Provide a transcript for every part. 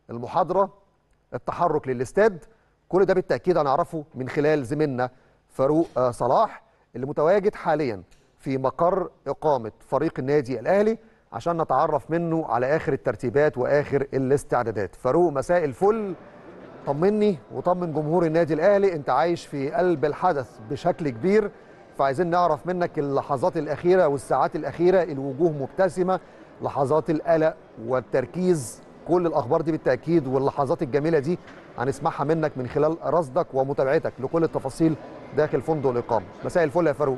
المحاضره التحرك للاستاد كل ده بالتاكيد هنعرفه من خلال زميلنا فاروق آه، صلاح اللي متواجد حاليا في مقر اقامه فريق النادي الاهلي عشان نتعرف منه على اخر الترتيبات واخر الاستعدادات فاروق مساء الفل طمني وطمن جمهور النادي الاهلي انت عايش في قلب الحدث بشكل كبير فعايزين نعرف منك اللحظات الاخيره والساعات الاخيره الوجوه مبتسمه لحظات القلق والتركيز كل الاخبار دي بالتاكيد واللحظات الجميله دي هنسمعها منك من خلال رصدك ومتابعتك لكل التفاصيل داخل فندق الاقامه مساء الفل يا فاروق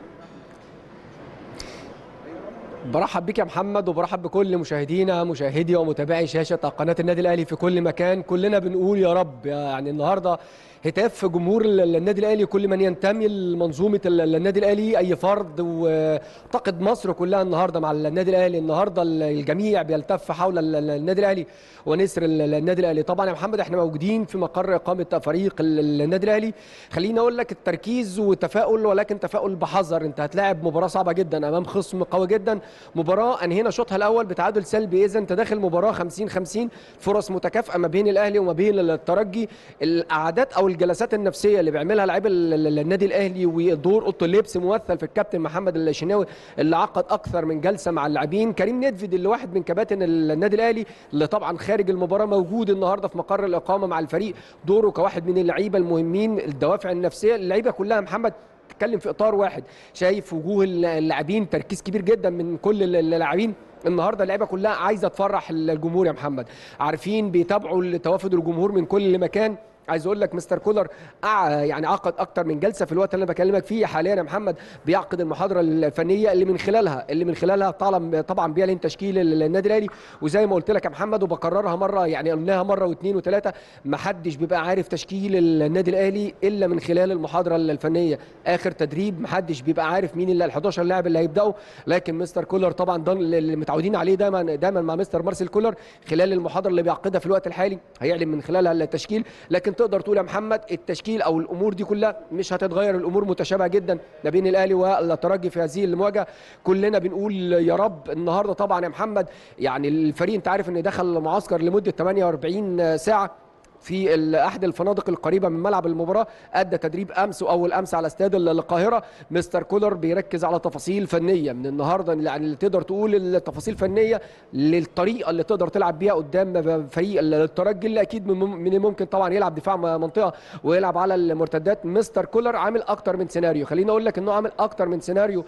برحب بك يا محمد وبرحب بكل مشاهدينا مشاهدي ومتابعي شاشه قناه النادي الاهلي في كل مكان كلنا بنقول يا رب يعني النهارده هتاف جمهور ال- النادي الاهلي كل من ينتمي لمنظومه ال- النادي الاهلي اي فرد واعتقد مصر كلها النهارده مع النادي الاهلي النهارده ال- الجميع بيلتف حول ال- ال- النادي الاهلي ونسر ال- النادي الاهلي طبعا يا محمد احنا موجودين في مقر اقامه فريق ال- النادي الاهلي خليني اقول لك التركيز وتفاؤل ولكن تفاؤل بحذر انت هتلاعب مباراه صعبه جدا امام خصم قوي جدا مباراه انهينا شوطها الاول بتعادل سلبي اذا انت داخل مباراه 50 50 فرص متكافئه ما بين الاهلي وما بين الترجي القعدات او الجلسات النفسيه اللي بيعملها لاعبي ال- ال- النادي الاهلي ودور اوضه اللبس ممثل في الكابتن محمد الشناوي اللي عقد اكثر من جلسه مع اللاعبين كريم ندفد اللي واحد من كباتن ال- النادي الاهلي اللي طبعا خارج المباراه موجود النهارده في مقر الاقامه مع الفريق دوره كواحد من اللعيبه المهمين الدوافع النفسيه اللعيبه كلها محمد تتكلم في اطار واحد شايف وجوه اللاعبين تركيز كبير جدا من كل اللاعبين النهارده اللعيبه كلها عايزه تفرح الجمهور يا محمد عارفين بيتابعوا توافد الجمهور من كل مكان عايز اقول لك مستر كولر أع- يعني عقد اكتر من جلسه في الوقت اللي انا بكلمك فيه حاليا يا محمد بيعقد المحاضره الفنيه اللي من خلالها اللي من خلالها طالما طبعا بيعلن تشكيل ال- النادي الاهلي وزي ما قلت لك يا محمد وبكررها مره يعني قلناها مره واثنين وثلاثه ما حدش بيبقى عارف تشكيل النادي الاهلي الا من خلال المحاضره الفنيه اخر تدريب ما حدش بيبقى عارف مين اللي ال 11 لاعب اللي هيبداوا لكن مستر كولر طبعا ده اللي متعودين عليه دايما دايما مع مستر مارسيل كولر خلال المحاضره اللي بيعقدها في الوقت الحالي هيعلن من خلالها التشكيل لكن تقدر تقول يا محمد التشكيل او الامور دي كلها مش هتتغير الامور متشابهه جدا ما بين الاهلي والترجي في هذه المواجهه كلنا بنقول يا رب النهارده طبعا يا محمد يعني الفريق انت عارف ان دخل معسكر لمده 48 ساعه في ال- احد الفنادق القريبه من ملعب المباراه ادى تدريب امس واول امس على استاد ال- القاهره مستر كولر بيركز على تفاصيل فنيه من النهارده يعني اللي تقدر تقول التفاصيل فنيه للطريقه اللي تقدر تلعب بيها قدام فريق ال- الترجي اللي اكيد من من الممكن طبعا يلعب دفاع م- منطقه ويلعب على المرتدات مستر كولر عامل اكتر من سيناريو خليني اقول لك انه عامل اكتر من سيناريو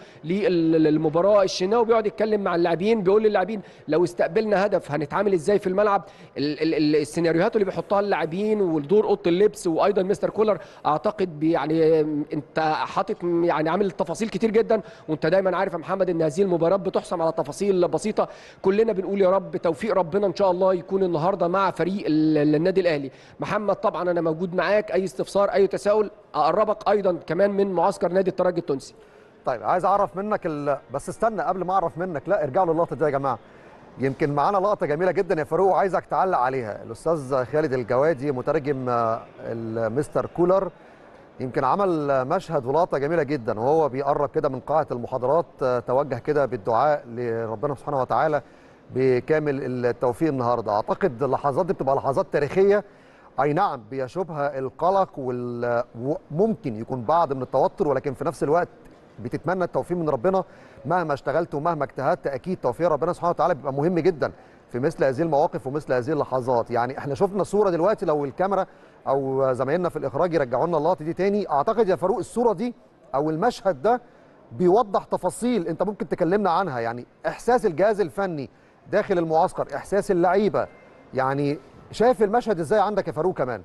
للمباراه الشناوي بيقعد يتكلم مع اللاعبين بيقول للاعبين لو استقبلنا هدف هنتعامل ازاي في الملعب ال- ال- ال- السيناريوهات اللي بيحطها اللاعبين والدور اوضه اللبس وايضا مستر كولر اعتقد بي- يعني انت حاطط يعني عامل تفاصيل كتير جدا وانت دايما عارف يا محمد ان هذه المباراه بتحسم على تفاصيل بسيطه كلنا بنقول يا رب توفيق ربنا ان شاء الله يكون النهارده مع فريق ال- النادي الاهلي محمد طبعا انا موجود معاك اي استفسار اي تساؤل اقربك ايضا كمان من معسكر نادي الترجي التونسي طيب عايز اعرف منك ال... بس استنى قبل ما اعرف منك لا ارجعوا للقطه دي يا جماعه يمكن معانا لقطه جميله جدا يا فاروق وعايزك تعلق عليها الاستاذ خالد الجوادي مترجم آه، المستر كولر يمكن عمل آه، مشهد ولقطه جميله جدا وهو بيقرب كده من قاعه المحاضرات آه، توجه كده بالدعاء لربنا سبحانه وتعالى بكامل التوفيق النهارده اعتقد اللحظات دي بتبقى لحظات تاريخيه اي نعم بيشوبها القلق وممكن يكون بعض من التوتر ولكن في نفس الوقت بتتمنى التوفيق من ربنا مهما اشتغلت ومهما اجتهدت اكيد توفيق ربنا سبحانه وتعالى بيبقى مهم جدا في مثل هذه المواقف ومثل هذه اللحظات يعني احنا شفنا صوره دلوقتي لو الكاميرا او زمايلنا في الاخراج يرجعوا لنا اللقطه دي تاني اعتقد يا فاروق الصوره دي او المشهد ده بيوضح تفاصيل انت ممكن تكلمنا عنها يعني احساس الجهاز الفني داخل المعسكر احساس اللعيبه يعني شايف المشهد ازاي عندك يا فاروق كمان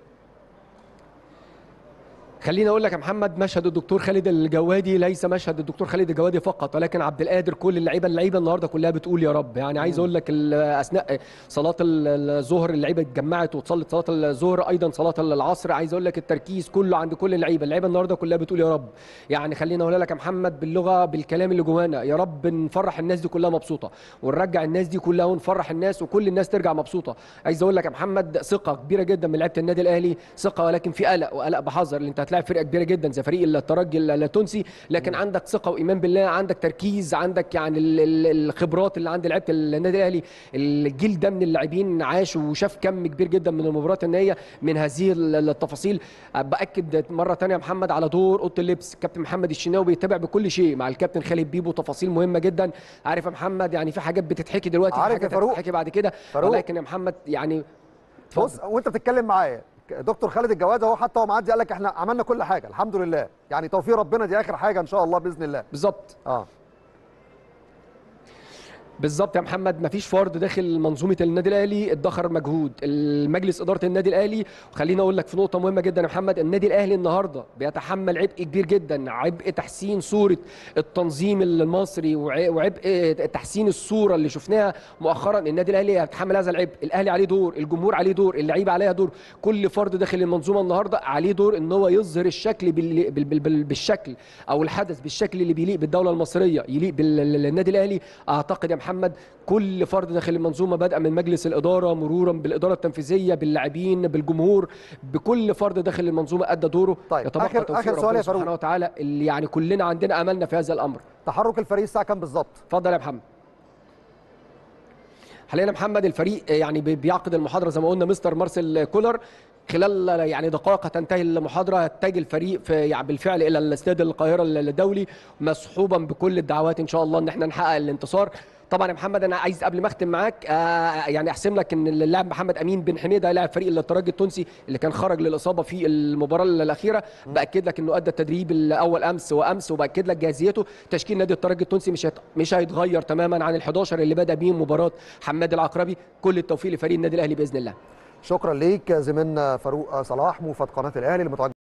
خليني اقول لك يا محمد مشهد الدكتور خالد الجوادي ليس مشهد الدكتور خالد الجوادي فقط ولكن عبد القادر كل اللعيبه اللعيبه النهارده كلها بتقول يا رب يعني عايز اقول لك ال- اثناء صلاه ال- الظهر اللعيبه اتجمعت وتصلت صلاه الظهر ايضا صلاه العصر عايز اقول لك التركيز كله عند كل اللعيبه اللعيبه النهارده كلها بتقول يا رب يعني خليني اقول لك يا محمد باللغه بالكلام اللي جوانا يا رب نفرح الناس دي كلها مبسوطه ونرجع الناس دي كلها ونفرح الناس وكل الناس ترجع مبسوطه عايز اقول لك يا محمد ثقه كبيره جدا من لعيبه النادي الاهلي ثقه ولكن في قلق وقلق بحذر اللي انت هتلاعب هتلاعب فرقه كبيره جدا زي فريق الترجي التونسي لكن عندك ثقه وايمان بالله عندك تركيز عندك يعني ال- ال- الخبرات اللي عند لعيبه النادي الاهلي الجيل ده من اللاعبين عاش وشاف كم كبير جدا من المباريات النهائيه من هذه ال- التفاصيل باكد مره ثانيه يا محمد على دور اوضه اللبس كابتن محمد الشناوي بيتابع بكل شيء مع الكابتن خالد بيبو تفاصيل مهمه جدا عارف يا محمد يعني في حاجات بتتحكي دلوقتي في عارف يا حاجات فاروق. هتتحكي بعد كده فاروق. ولكن يا محمد يعني اتفضل. بص وانت بتتكلم معايا دكتور خالد الجواد اهو حتى هو معدي قال لك احنا عملنا كل حاجه الحمد لله يعني توفيق ربنا دي اخر حاجه ان شاء الله باذن الله بالظبط اه بالظبط يا محمد مفيش فرد داخل منظومه النادي الاهلي ادخر مجهود المجلس اداره النادي الاهلي وخليني اقول لك في نقطه مهمه جدا يا محمد النادي الاهلي النهارده بيتحمل عبء كبير جدا عبء تحسين صوره التنظيم المصري وع- وعبء تحسين الصوره اللي شفناها مؤخرا النادي الاهلي يتحمل هذا العبء الاهلي عليه دور الجمهور عليه دور اللعيبه عليها دور كل فرد داخل المنظومه النهارده عليه دور ان هو يظهر الشكل بال... بال... بال... بال... بالشكل او الحدث بالشكل اللي بيليق بالدوله المصريه يليق بالنادي الاهلي اعتقد يا محمد كل فرد داخل المنظومه بدءا من مجلس الاداره مرورا بالاداره التنفيذيه باللاعبين بالجمهور بكل فرد داخل المنظومه ادى دوره طيب، يتبقى آخر- توفيق آخر سؤال ربنا يا فاروق. سبحانه وتعالى اللي يعني كلنا عندنا املنا في هذا الامر تحرك الفريق الساعه كام بالظبط اتفضل يا محمد حاليا يا محمد الفريق يعني بي- بيعقد المحاضره زي ما قلنا مستر مارسيل كولر خلال يعني دقائق هتنتهي المحاضره هتجي الفريق في يعني بالفعل الى الاستاد القاهره الدولي مصحوبا بكل الدعوات ان شاء الله ان احنا نحقق الانتصار طبعا يا محمد انا عايز قبل ما اختم معاك آه يعني احسم لك ان اللاعب محمد امين بن حميده لاعب فريق الترجي التونسي اللي كان خرج للاصابه في المباراه الاخيره باكد لك انه ادى التدريب الاول امس وامس وباكد لك جاهزيته تشكيل نادي الترجي التونسي مش هيت- مش هيتغير تماما عن ال11 اللي بدا بيه مباراه حماد العقربي كل التوفيق لفريق النادي الاهلي باذن الله شكرا ليك زميلنا فاروق صلاح موفد قناه الاهلي المتواجد